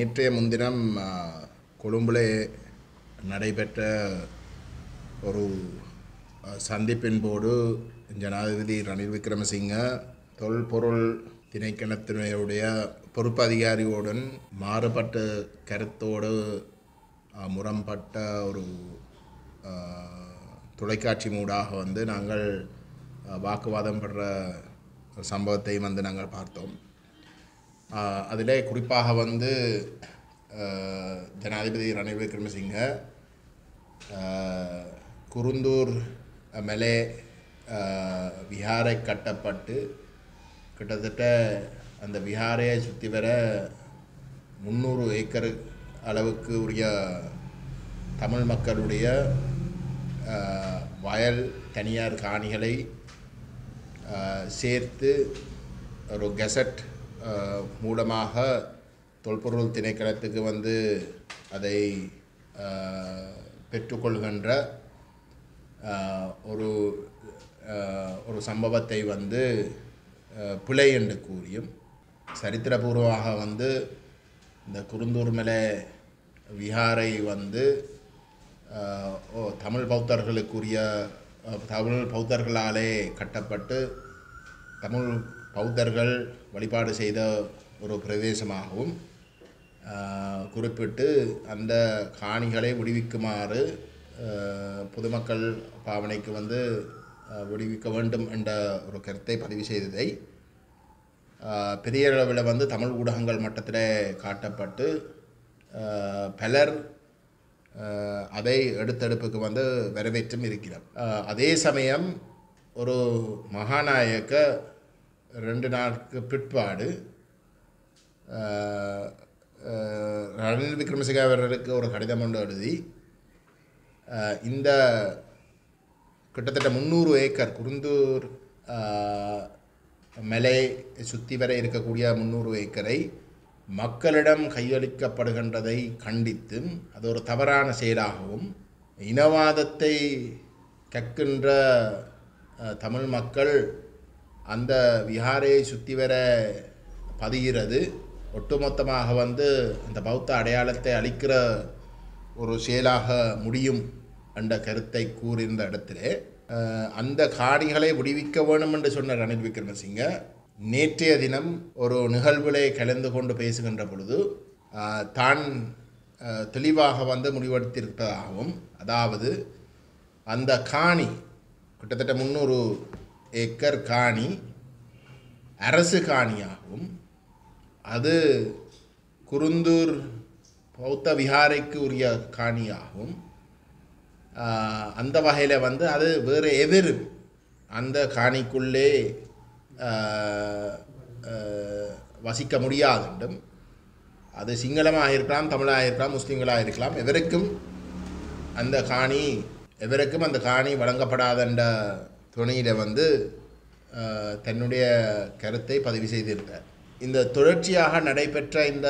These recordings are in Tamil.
நேற்றைய முன்தினம் ஆ, கொழும்பிலே நடைபெற்ற ஒரு ஆ, சந்திப்பின் போது ஜனாதிபதி ரணில் விக்ரமசிங்க தொல்பொருள் திணைக்களத்தினுடைய பொறுப்பு அதிகாரியுடன் மாறுபட்ட கருத்தோடு ஆ, முரண்பட்ட ஒரு ஆ, தொலைக்காட்சி மூடாக வந்து நாங்கள் ஆ, வாக்குவாதம் படுற ஒரு சம்பவத்தை வந்து நாங்கள் பார்த்தோம் அதில் குறிப்பாக வந்து ஆஹ், ஜனாதிபதி ரணில் விக்ரமசிங்க ஆஹ், குருந்தூர் மேலே ஆஹ், விஹாரை கட்டப்பட்டு கிட்டத்தட்ட அந்த விஹாரையை சுற்றி வர முந்நூறு ஏக்கர் அளவுக்கு உரிய தமிழ் மக்களுடைய ஆஹ், வயல் தனியார் காணிகளை ஆஹ், சேர்த்து ஒரு கெசட் ஆஹ், மூலமாக தொல்பொருள் திணைக்களத்துக்கு வந்து அதை ஆஹ், பெற்றுக்கொள்கின்ற ஆஹ், ஒரு ஆஹ், ஒரு சம்பவத்தை வந்து ஆஹ், பிழை என்று கூறியும் சரித்திரபூர்வமாக வந்து இந்த குருந்தூர் மலை விஹாரை வந்து ஆஹ், ஓ தமிழ் பௌத்தர்களுக்குரிய அஹ், தமிழ் பௌத்தர்களாலே கட்டப்பட்டு தமிழ் பௌத்தர்கள் வழிபாடு செய்த ஒரு பிரதேசமாகவும் ஆஹ், குறிப்பிட்டு அந்த காணிகளை விடுவிக்குமாறு ஆஹ், பொதுமக்கள் பாவனைக்கு வந்து ஆஹ், விடுவிக்க வேண்டும் என்ற ஒரு கருத்தை பதிவு செய்ததை ஆஹ், பெரிய அளவில் வந்து தமிழ் ஊடகங்கள் மட்டத்தில் காட்டப்பட்டு ஆஹ், பலர் ஆஹ், அதை எடுத்தெடுப்புக்கு வந்து வரவேற்றும் இருக்கிறார் ஆஹ், அதே சமயம் ஒரு மகாநாயக்க ரெண்டு நாளுக்கு பிற்பாடு ஆஹ், ஆஹ், ரணில் விக்ரமசிங்க அவர்களுக்கு ஒரு கடிதம் ஒன்று எழுதி ஆஹ், இந்த கிட்டத்தட்ட முந்நூறு ஏக்கர் குருந்தூர் ஆஹ், மலை சுற்றி வர இருக்கக்கூடிய முந்நூறு ஏக்கரை மக்களிடம் கையளிக்கப்படுகின்றதை கண்டித்தும் அது ஒரு தவறான செயலாகவும் இனவாதத்தை கற்கின்ற அஹ், தமிழ் மக்கள் அந்த விஹாரையை சுற்றி வர பதிகிறது ஒட்டுமொத்தமாக வந்து அந்த பௌத்த அடையாளத்தை அளிக்கிற ஒரு செயலாக முடியும் என்ற கருத்தை கூறியிருந்த இடத்திலே அஹ், அந்த காணிகளை விடுவிக்க வேணும் என்று சொன்ன ரணில் விக்ரமசிங்க நேற்றைய தினம் ஒரு நிகழ்விலே கலந்து கொண்டு பேசுகின்ற பொழுது அஹ், தான் அஹ், தெளிவாக வந்து முடிவெடுத்திருப்பதாகவும் அதாவது அந்த காணி கிட்டத்தட்ட முந்நூறு ஏக்கர் காணி அரசு காணியாகவும் அது குருந்தூர் பௌத்த விஹாரைக்கு உரிய காணியாகவும் ஆஹ், அந்த வகையில் வந்து அது வேறு எவரும் அந்த காணிக்குள்ளே ஆஹ், ஆஹ், வசிக்க முடியாது என்றும் அது சிங்களமாக இருக்கலாம் தமிழாக இருக்கலாம் முஸ்லீம்களாக இருக்கலாம் எவருக்கும் அந்த காணி எவருக்கும் அந்த காணி வழங்கப்படாதென்ற துணையில் வந்து ஆஹ், தன்னுடைய கருத்தை பதிவு செய்திருக்கார் இந்த தொடர்ச்சியாக நடைபெற்ற இந்த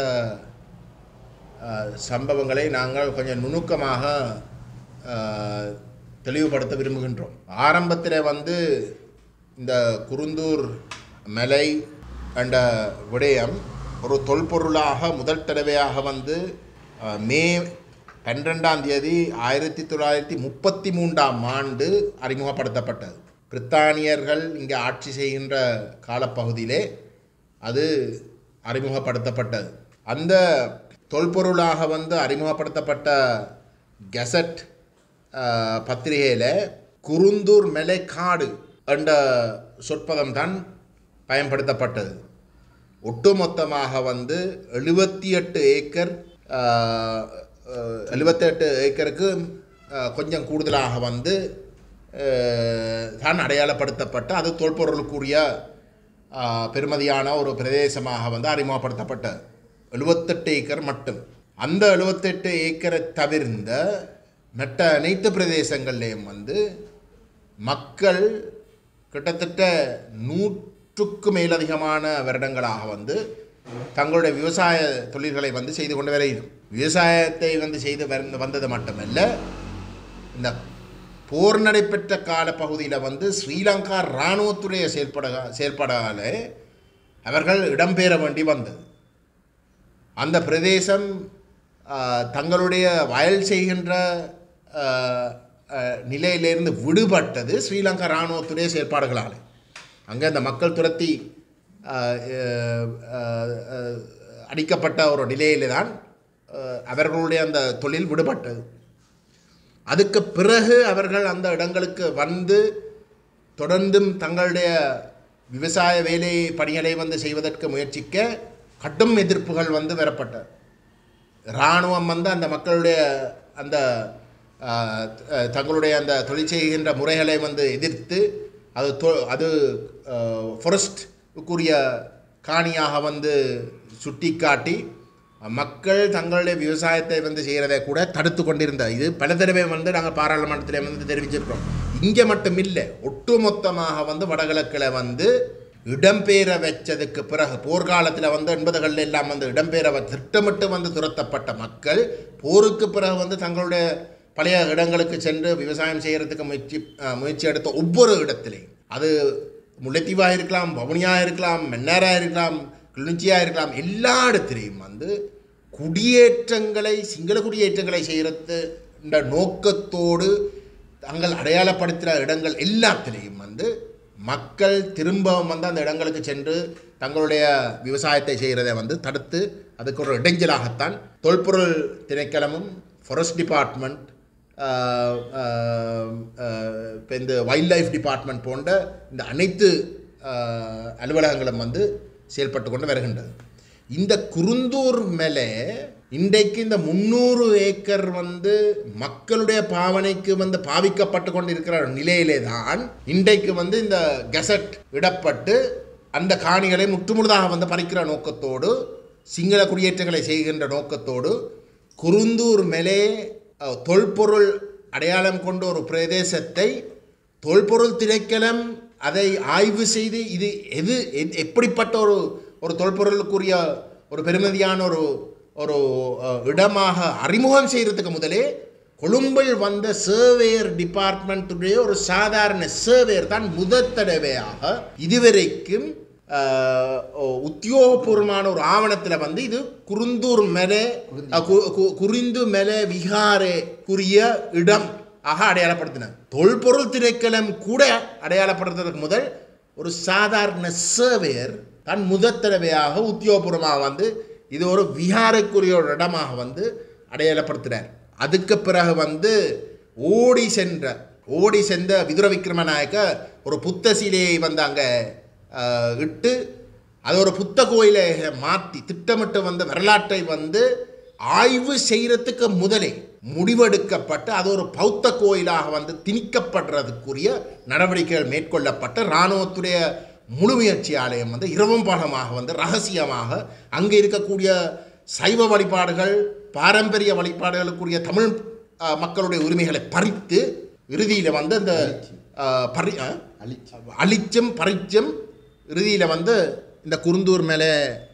ஆஹ், சம்பவங்களை நாங்கள் கொஞ்சம் நுணுக்கமாக ஆஹ், தெளிவுபடுத்த விரும்புகின்றோம் ஆரம்பத்தில் வந்து இந்த குருந்தூர் மலை என்ற விடயம் ஒரு தொல்பொருளாக முதல் தடவையாக வந்து ஆஹ், மே பன்னிரெண்டாம் தேதி ஆயிரத்தி தொள்ளாயிரத்தி முப்பத்தி மூன்றாம் ஆண்டு அறிமுகப்படுத்தப்பட்டது பிரித்தானியர்கள் இங்கே ஆட்சி செய்கின்ற காலப்பகுதியிலே அது அறிமுகப்படுத்தப்பட்டது அந்த தொல்பொருளாக வந்து அறிமுகப்படுத்தப்பட்ட கெசட் பத்திரிகையில் குருந்தூர் மெலைக்காடு என்ற சொற்பதம் தான் பயன்படுத்தப்பட்டது ஒட்டுமொத்தமாக வந்து எழுபத்தி எட்டு ஏக்கர் எழுபத்தி எட்டு ஏக்கருக்கு ஆஹ், கொஞ்சம் கூடுதலாக வந்து ஆஹ், தான் அடையாளப்படுத்தப்பட்ட அது தொல்பொருளுக்குரிய ஆஹ், பெருமதியான ஒரு பிரதேசமாக வந்து அறிமுகப்படுத்தப்பட்ட எழுபத்தெட்டு ஏக்கர் மட்டும் அந்த எழுபத்தெட்டு ஏக்கரை தவிர்ந்த மற்ற அனைத்து பிரதேசங்கள்லேயும் வந்து மக்கள் கிட்டத்தட்ட நூற்றுக்கு மேலதிகமான வருடங்களாக வந்து தங்களுடைய விவசாய தொழில்களை வந்து செய்து கொண்டு வருகிறோம் விவசாயத்தை வந்து செய்து வந்த வந்தது மட்டுமல்ல இந்த போர் நடைபெற்ற கால பகுதியில் வந்து ஸ்ரீலங்கா இராணுவத்துடைய செயல்பட செயல்படால அவர்கள் இடம்பெற வேண்டி வந்தது அந்த பிரதேசம் ஆஹ், தங்களுடைய வயல் செய்கின்ற ஆஹ், ஆஹ், நிலையிலிருந்து விடுபட்டது ஸ்ரீலங்கா இராணுவத்துடைய செயல்பாடுகளால் அங்கே அந்த மக்கள் துரத்தி ஆஹ், ஆஹ், ஆஹ், ஆஹ், அடிக்கப்பட்ட ஒரு நிலையிலே தான் ஆஹ், அவர்களுடைய அந்த தொழில் விடுபட்டது அதுக்கு பிறகு அவர்கள் அந்த இடங்களுக்கு வந்து தொடர்ந்தும் தங்களுடைய விவசாய வேலை பணிகளை வந்து செய்வதற்கு முயற்சிக்க கடும் எதிர்ப்புகள் வந்து வரப்பட்டது இராணுவம் வந்து அந்த மக்களுடைய அந்த ஆஹ், த- தங்களுடைய அந்த தொழில் செய்கின்ற முறைகளை வந்து எதிர்த்து அது தொ- அது ஃபாரஸ்ட்டுக்குரிய காணியாக வந்து சுட்டிக்காட்டி மக்கள் தங்களுடைய விவசாயத்தை வந்து செய்கிறதை கூட தடுத்து கொண்டிருந்த இது பல தடவை வந்து நாங்கள் பாராளுமன்றத்தில் வந்து தெரிவிச்சிருக்கிறோம் இங்கே மட்டும் இல்லை ஒட்டுமொத்தமாக வந்து வடகிழக்கில் வந்து இடம்பெயர வச்சதுக்கு பிறகு போர்க்காலத்தில் வந்து எண்பதுகளில் எல்லாம் வந்து இடம்பெயர வ- திட்டமிட்டு வந்து துரத்தப்பட்ட மக்கள் போருக்கு பிறகு வந்து தங்களுடைய பழைய இடங்களுக்கு சென்று விவசாயம் செய்கிறதுக்கு முயற்சி அஹ், முயற்சி எடுத்த ஒவ்வொரு இடத்திலையும் அது முல்லைத்தீவாக இருக்கலாம் வவுனியாக இருக்கலாம் மன்னாராக இருக்கலாம் கிளிநொச்சியாக இருக்கலாம் எல்லா இடத்திலையும் வந்து குடியேற்றங்களை சிங்கள குடியேற்றங்களை செய்கிறது இந்த நோக்கத்தோடு தங்கள் அடையாளப்படுத்துகிற இடங்கள் எல்லாத்திலையும் வந்து மக்கள் திரும்பவும் வந்து அந்த இடங்களுக்கு சென்று தங்களுடைய விவசாயத்தை செய்கிறதை வந்து தடுத்து அதுக்கு ஒரு இடைஞ்சலாகத்தான் தொல்பொருள் திணைக்களமும் ஃபாரஸ்ட் டிபார்ட்மெண்ட் இப்போ இந்த வைல்ட் லைஃப் டிபார்ட்மெண்ட் போன்ற இந்த அனைத்து ஆஹ், அலுவலகங்களும் வந்து செயல்பட்டு கொண்டு வருகின்றது இந்த குருந்தூர் மேலே இன்றைக்கு இந்த முந்நூறு ஏக்கர் வந்து மக்களுடைய பாவனைக்கு வந்து பாவிக்கப்பட்டு கொண்டிருக்கிற நிலையிலே தான் இன்றைக்கு வந்து இந்த கெசட் இடப்பட்டு அந்த காணிகளை முற்றுமுழுதாக வந்து பறிக்கிற நோக்கத்தோடு சிங்கள குடியேற்றங்களை செய்கின்ற நோக்கத்தோடு குருந்தூர் மேலே அஹ், தொல்பொருள் அடையாளம் கொண்ட ஒரு பிரதேசத்தை தொல்பொருள் திணைக்களம் அதை ஆய்வு செய்து இது எது எ- எப்படிப்பட்ட ஒரு ஒரு தொல்பொருளுக்குரிய ஒரு பெருமதியான ஒரு ஒரு அஹ், இடமாக அறிமுகம் செய்கிறதுக்கு முதலே கொழும்பில் வந்த சர்வேயர் டிபார்ட்மெண்ட்டுடைய ஒரு சாதாரண சர்வேயர் தான் முதற் தடவையாக இதுவரைக்கும் அஹ், ஒ- உத்தியோகபூர்வமான ஒரு ஆவணத்தில் வந்து இது குருந்தூர் மேலே அஹ், கு- கு- குறிந்து மேலே விகாரேக்குரிய இடம் ஆக அடையாளப்படுத்தினார் தொல்பொருள் திணைக்களம் கூட அடையாளப்படுத்துறதுக்கு முதல் ஒரு சாதாரண சர்வேயர் தான் முதற் தடவையாக உத்தியோகபூர்வமாக வந்து இது ஒரு விஹாரைக்குரிய ஒரு இடமாக வந்து அடையாளப்படுத்தினார் அதுக்கு பிறகு வந்து ஓடி சென்ற ஓடி சென்ற விதுர விக்ரமநாயக்க ஒரு புத்த சிலையை வந்து அங்கே ஆஹ், இட்டு அது ஒரு புத்த கோயிலை மாற்றி திட்டமிட்டு வந்த வரலாற்றை வந்து ஆய்வு செய்கிறதுக்கு முதலே முடிவெடுக்கப்பட்டு அது ஒரு பௌத்த கோயிலாக வந்து திணிக்கப்படுறதுக்குரிய நடவடிக்கைகள் மேற்கொள்ளப்பட்டு இராணுவத்துடைய முழு முயற்சி ஆலயம் வந்து இரவும் பகமாக வந்து ரகசியமாக அங்கே இருக்கக்கூடிய சைவ வழிபாடுகள் பாரம்பரிய வழிபாடுகளுக்குரிய தமிழ் ஆஹ், மக்களுடைய உரிமைகளை பறித்து இறுதியில் வந்து அந்த ஆஹ், பறி ஆஹ், அழிச்சும் பறிச்சும் இறுதியில் வந்து இந்த குருந்தூர் மேலே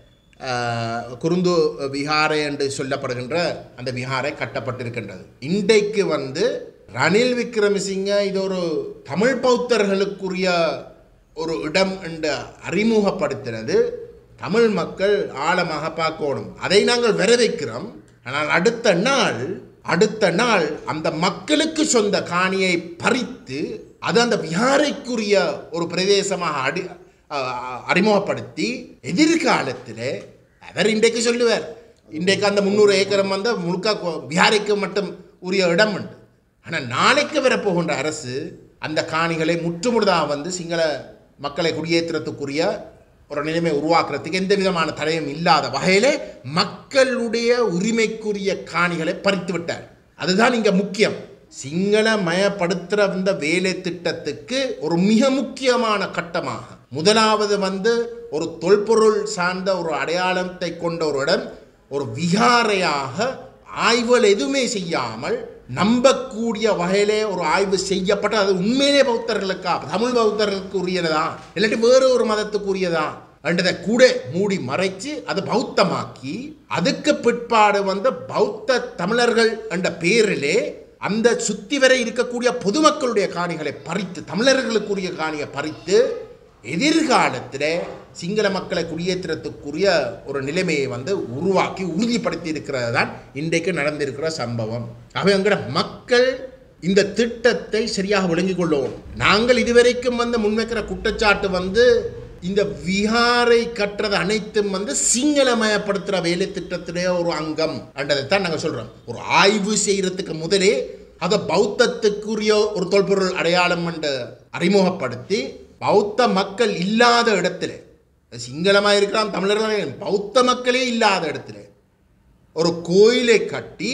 ஆஹ், குருந்து விஹாரை என்று சொல்லப்படுகின்ற அந்த விஹாரை கட்டப்பட்டிருக்கின்றது இன்றைக்கு வந்து ரணில் விக்ரமசிங்க இது ஒரு தமிழ் பௌத்தர்களுக்குரிய ஒரு இடம் என்று அறிமுகப்படுத்தினது தமிழ் மக்கள் ஆழமாக பார்க்கணும் அதை நாங்கள் வரவேற்கிறோம் ஆனால் அடுத்த நாள் அடுத்த நாள் அந்த மக்களுக்கு சொந்த காணியை பறித்து அது அந்த விஹாரைக்குரிய ஒரு பிரதேசமாக அடி அ- அ- அறிமுகப்படுத்தி எதிர்காலத்தில் அவர் இன்றைக்கு சொல்லுவார் இன்றைக்கு அந்த முந்நூறு ஏக்கரம் வந்து முழுக்க கொ- விஹாரைக்கு மட்டும் உரிய இடம் உண்டு ஆனால் நாளைக்கு வரப்போகின்ற அரசு அந்த காணிகளை முற்றுமுழுதாக வந்து சிங்கள மக்களை குடியேற்றத்துக்குரிய ஒரு நிலைமை உருவாக்குறதுக்கு எந்த விதமான தடையும் இல்லாத வகையிலே மக்களுடைய உரிமைக்குரிய காணிகளை பறித்து விட்டார் அதுதான் இங்க முக்கியம் சிங்கள மயப்படுத்துகிற இந்த வேலை திட்டத்துக்கு ஒரு மிக முக்கியமான கட்டமாக முதலாவது வந்து ஒரு தொல்பொருள் சார்ந்த ஒரு அடையாளத்தை கொண்ட ஒரு இடம் ஒரு விகாரையாக ஆய்வுகள் எதுவுமே செய்யாமல் நம்பக்கூடிய வகையிலே ஒரு ஆய்வு செய்யப்பட்டு அது உண்மையிலே பௌத்தர்களுக்கா தமிழ் பௌத்தர்களுக்கு உரியதா இல்லாட்டி வேறு ஒரு மதத்துக்கு உரியதா என்றதை கூட மூடி மறைச்சு அதை பௌத்தமாக்கி அதுக்கு பிற்பாடு வந்து பௌத்த தமிழர்கள் என்ற பேரிலே அந்த சுத்தி வரை இருக்கக்கூடிய பொதுமக்களுடைய காணிகளை பறித்து தமிழர்களுக்குரிய காணியை பறித்து எதிர்காலத்தில் சிங்கள மக்களை குடியேற்றத்துக்குரிய ஒரு நிலைமையை வந்து உருவாக்கி உறுதிப்படுத்தி இருக்கிறது தான் இன்றைக்கு நடந்திருக்கிற சம்பவம் அவை எங்கட மக்கள் இந்த திட்டத்தை சரியாக விளங்கிக் கொள்ளுவோம் நாங்கள் இதுவரைக்கும் வந்து முன்வைக்கிற குற்றச்சாட்டு வந்து இந்த விஹாரை கட்டுறது அனைத்தும் வந்து சிங்களமயப்படுத்துகிற வேலை திட்டத்திலே ஒரு அங்கம் என்றதைத்தான் நாங்கள் சொல்கிறோம் ஒரு ஆய்வு செய்கிறதுக்கு முதலே அதை பௌத்தத்துக்குரிய ஒரு தொல்பொருள் அடையாளம் என்று அறிமுகப்படுத்தி பௌத்த மக்கள் இல்லாத இடத்துல சிங்களமாக இருக்கிறான் தமிழர்கள் பௌத்த மக்களே இல்லாத இடத்துல ஒரு கோயிலை கட்டி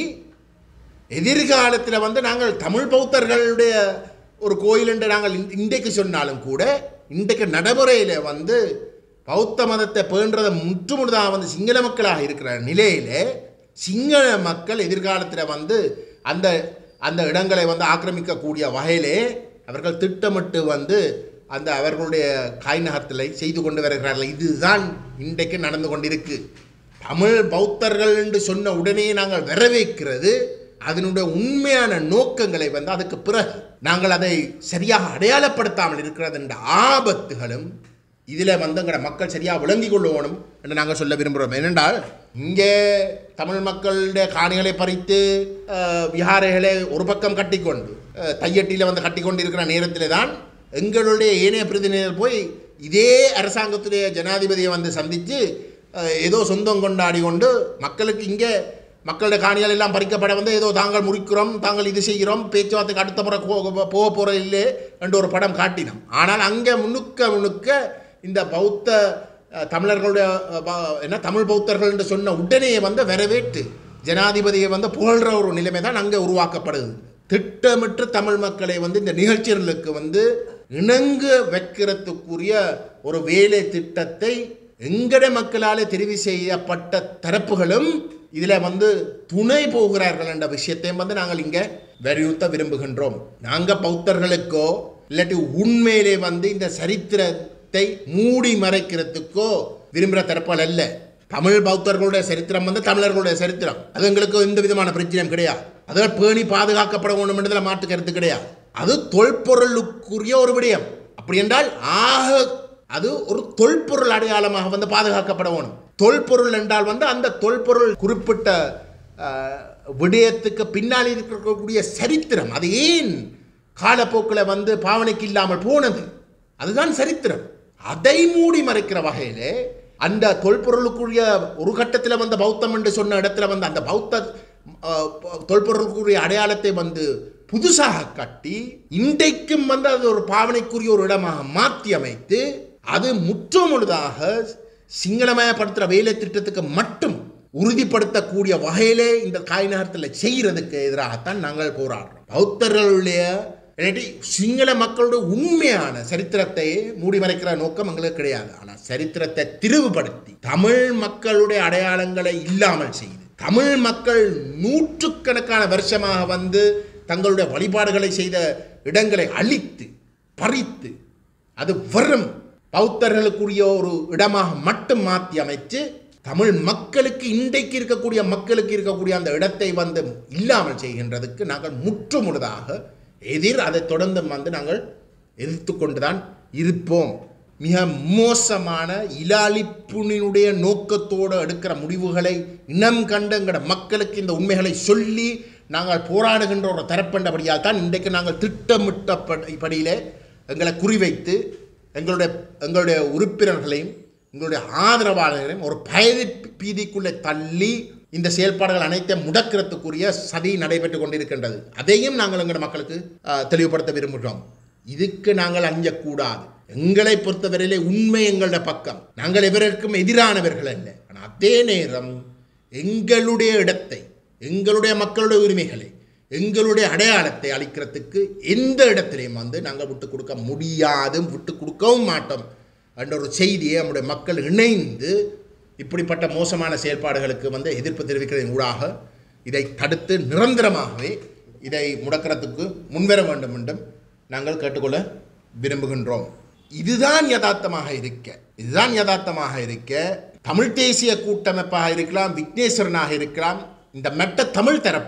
எதிர்காலத்தில் வந்து நாங்கள் தமிழ் பௌத்தர்களுடைய ஒரு கோயில் என்று நாங்கள் இன்- இன்றைக்கு சொன்னாலும் கூட இன்றைக்கு நடைமுறையில் வந்து பௌத்த மதத்தை பேன்றதை முற்றுமுழுதாக வந்து சிங்கள மக்களாக இருக்கிற நிலையிலே சிங்கள மக்கள் எதிர்காலத்தில் வந்து அந்த அந்த இடங்களை வந்து ஆக்கிரமிக்கக்கூடிய வகையிலே அவர்கள் திட்டமிட்டு வந்து அந்த அவர்களுடைய காய்நகத்தில் செய்து கொண்டு வருகிறார்கள் இதுதான் இன்றைக்கு நடந்து கொண்டிருக்கு தமிழ் பௌத்தர்கள் என்று சொன்ன உடனே நாங்கள் வரவேற்கிறது அதனுடைய உண்மையான நோக்கங்களை வந்து அதுக்கு பிறகு நாங்கள் அதை சரியாக அடையாளப்படுத்தாமல் இருக்கிறது என்ற ஆபத்துகளும் இதில் வந்து எங்கட மக்கள் சரியாக விளங்கி கொள்ளணும் என்று நாங்கள் சொல்ல விரும்புகிறோம் ஏனென்றால் இங்கே தமிழ் மக்களுடைய காணிகளை பறித்து அஹ், விஹாரைகளை ஒரு பக்கம் கட்டிக்கொண்டு அஹ், தையட்டியில் வந்து கட்டிக்கொண்டு இருக்கிற நேரத்தில் தான் எங்களுடைய ஏனைய பிரதிநிதிகள் போய் இதே அரசாங்கத்துடைய ஜனாதிபதியை வந்து சந்தித்து அஹ், ஏதோ சொந்தம் கொண்டாடி கொண்டு மக்களுக்கு இங்கே மக்களுடைய காணிகள் எல்லாம் பறிக்கப்பட வந்து ஏதோ தாங்கள் முறிக்கிறோம் தாங்கள் இது செய்கிறோம் பேச்சுவார்த்தைக்கு அடுத்த முறை போ- போக போகிற இல்லை என்று ஒரு படம் காட்டினோம் ஆனால் அங்கே முன்னுக்க முன்னுக்க இந்த பௌத்த அஹ், தமிழர்களுடைய அஹ், ப- என்ன தமிழ் பௌத்தர்கள் என்று சொன்ன உடனே வந்து வரவேற்று ஜனாதிபதியை வந்து புகழ்கிற ஒரு நிலைமை தான் அங்கே உருவாக்கப்படுது திட்டமிட்டு தமிழ் மக்களை வந்து இந்த நிகழ்ச்சிகளுக்கு வந்து இணங்க வைக்கிறதுக்குரிய ஒரு வேலை திட்டத்தை எங்கட மக்களாலே தெரிவு செய்யப்பட்ட தரப்புகளும் இதில் வந்து துணை போகிறார்கள் என்ற விஷயத்தையும் வந்து நாங்கள் இங்கே வலியுறுத்த விரும்புகின்றோம் நாங்கள் பௌத்தர்களுக்கோ இல்லாட்டி உண்மையிலே வந்து இந்த சரித்திரத்தை மூடி மறைக்கிறதுக்கோ விரும்புகிற தரப்புகள் அல்ல தமிழ் பௌத்தர்களுடைய சரித்திரம் வந்து தமிழர்களுடைய சரித்திரம் அது எங்களுக்கு எந்த விதமான பிரச்சனையும் கிடையாது அதை பேணி பாதுகாக்கப்பட வேண்டும் என்றதில் மாற்று கருத்து கிடையாது அது தொல்பொருளுக்குரிய ஒரு விடயம் அப்படி என்றால் ஆக அது ஒரு தொல்பொருள் அடையாளமாக வந்து பாதுகாக்கப்பட வேணும் தொல்பொருள் என்றால் வந்து அந்த தொல்பொருள் குறிப்பிட்ட அஹ், விடயத்துக்கு பின்னால் இருக்கக்கூடிய சரித்திரம் அது ஏன் காலப்போக்கில் வந்து பாவனைக்கு இல்லாமல் போனது அதுதான் சரித்திரம் அதை மூடி மறைக்கிற வகையிலே அந்த தொல்பொருளுக்குரிய ஒரு கட்டத்தில் வந்த பௌத்தம் என்று சொன்ன இடத்துல வந்து அந்த பௌத்த அஹ், தொல்பொருளுக்குரிய அடையாளத்தை வந்து புதுசாக கட்டி இன்றைக்கும் வந்து அது ஒரு பாவனைக்குரிய ஒரு இடமாக மாற்றி அமைத்து அது முற்றுமுழுதாக சிங்களமயப்படுத்துகிற வேலை திட்டத்துக்கு மட்டும் உறுதிப்படுத்தக்கூடிய வகையிலே இந்த காய் நகரத்தில் செய்கிறதுக்கு எதிராகத்தான் நாங்கள் போராடுறோம் பௌத்தர்களுடைய இல்லாட்டி சிங்கள மக்களுடைய உண்மையான சரித்திரத்தை மூடி மறைக்கிற நோக்கம் எங்களுக்கு கிடையாது ஆனால் சரித்திரத்தை திரிவுபடுத்தி தமிழ் மக்களுடைய அடையாளங்களை இல்லாமல் செய்து தமிழ் மக்கள் நூற்றுக்கணக்கான வருஷமாக வந்து தங்களுடைய வழிபாடுகளை செய்த இடங்களை அழித்து பறித்து அது வெறும் பௌத்தர்களுக்குரிய ஒரு இடமாக மட்டும் மாற்றி அமைச்சு தமிழ் மக்களுக்கு இன்றைக்கு இருக்கக்கூடிய மக்களுக்கு இருக்கக்கூடிய அந்த இடத்தை வந்து இல்லாமல் செய்கின்றதுக்கு நாங்கள் முற்றுமுழுதாக எதிர் அதை தொடர்ந்து வந்து நாங்கள் எதிர்த்து கொண்டுதான் இருப்போம் மிக மோசமான இலாளிப்புணினுடைய நோக்கத்தோடு எடுக்கிற முடிவுகளை இனம் கண்டங்கிற மக்களுக்கு இந்த உண்மைகளை சொல்லி நாங்கள் போராடுகின்ற ஒரு தரப்பண்டபடியால் தான் இன்றைக்கு நாங்கள் திட்டமிட்ட ப- படியிலே எங்களை குறிவைத்து எங்களுடைய எங்களுடைய உறுப்பினர்களையும் எங்களுடைய ஆதரவாளர்களையும் ஒரு பயதி பீதிக்குள்ளே தள்ளி இந்த செயல்பாடுகள் அனைத்தையும் முடக்கிறதுக்குரிய சதி நடைபெற்று கொண்டிருக்கின்றது அதையும் நாங்கள் எங்கள் மக்களுக்கு ஆஹ், தெளிவுபடுத்த விரும்புகிறோம் இதுக்கு நாங்கள் அஞ்சக்கூடாது எங்களை பொறுத்தவரையிலே உண்மை எங்களுடைய பக்கம் நாங்கள் எவருக்கும் எதிரானவர்கள் அல்ல ஆனால் அதே நேரம் எங்களுடைய இடத்தை எங்களுடைய மக்களுடைய உரிமைகளை எங்களுடைய அடையாளத்தை அளிக்கிறதுக்கு எந்த இடத்திலையும் வந்து நாங்கள் விட்டு கொடுக்க முடியாதும் விட்டு கொடுக்கவும் மாட்டோம் என்ற ஒரு செய்தியை நம்முடைய மக்கள் இணைந்து இப்படிப்பட்ட மோசமான செயல்பாடுகளுக்கு வந்து எதிர்ப்பு தெரிவிக்கிறதன் ஊடாக இதை தடுத்து நிரந்தரமாகவே இதை முடக்கிறதுக்கு முன்வர வேண்டும் என்றும் நாங்கள் கேட்டுக்கொள்ள விரும்புகின்றோம் இதுதான் யதார்த்தமாக இருக்க இதுதான் யதார்த்தமாக இருக்க தமிழ் தேசிய கூட்டமைப்பாக இருக்கலாம் விக்னேஸ்வரனாக இருக்கலாம் இந்த மெட்ட தமிழ் தரப்புகள்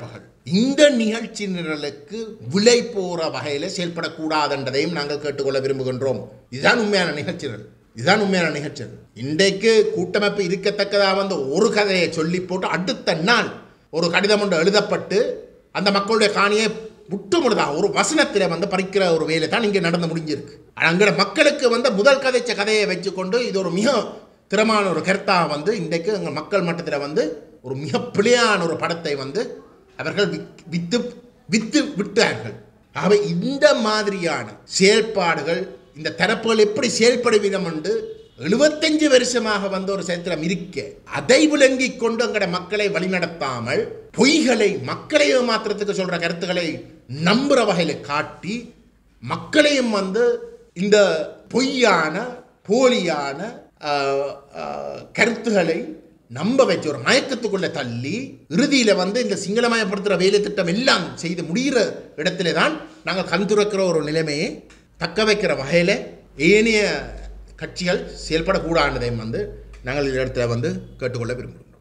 இந்த நிகழ்ச்சி நிரலுக்கு விலை போகிற வகையில் செயல்படக்கூடாதுன்றதையும் நாங்கள் கேட்டுக்கொள்ள விரும்புகின்றோம் இதுதான் உண்மையான நிகழ்ச்சி நிரல் இதுதான் உண்மையான நிகழ்ச்சி நிரல். இன்றைக்கு கூட்டமைப்பு இருக்கத்தக்கதாக வந்து ஒரு கதையை சொல்லி போட்டு அடுத்த நாள் ஒரு கடிதம் ஒன்று எழுதப்பட்டு அந்த மக்களுடைய காணியை முட்டுமுழுதாக ஒரு வசனத்தில் வந்து பறிக்கிற ஒரு வேலை தான் இங்கே நடந்து முடிஞ்சிருக்கு அங்கே மக்களுக்கு வந்து முதல் கதைச்ச கதையை வச்சுக்கொண்டு இது ஒரு மிக திறமான ஒரு கருத்தாக வந்து இன்றைக்கு எங்கள் மக்கள் மட்டத்தில் வந்து ஒரு மிக பிழையான ஒரு படத்தை வந்து அவர்கள் வித்- வித்து வித்து விட்டார்கள் ஆகவே இந்த மாதிரியான செயல்பாடுகள் இந்த தரப்புகள் எப்படி செயல்படுவிதம் என்று எழுபத்தஞ்சு வருஷமாக வந்த ஒரு சரித்திரம் இருக்க அதை விளங்கிக் கொண்டு எங்கட மக்களை வழிநடத்தாமல் பொய்களை மக்களை ஏமாத்துறதுக்கு சொல்ற கருத்துக்களை நம்புற வகையில காட்டி மக்களையும் வந்து இந்த பொய்யான போலியான ஆஹ், ஆஹ், கருத்துக்களை நம்ப வச்ச ஒரு மயக்கத்துக்குள்ள தள்ளி இறுதியில வந்து இந்த சிங்களமயப்படுத்துகிற வேலை திட்டம் எல்லாம் செய்து முடிகிற இடத்துல தான் நாங்கள் கண் துறக்கிற ஒரு நிலைமையை தக்க வைக்கிற வகையில் ஏனைய கட்சிகள் செயல்படக்கூடாததையும் வந்து நாங்கள் இந்த இடத்துல வந்து கேட்டுக்கொள்ள விரும்புகிறோம்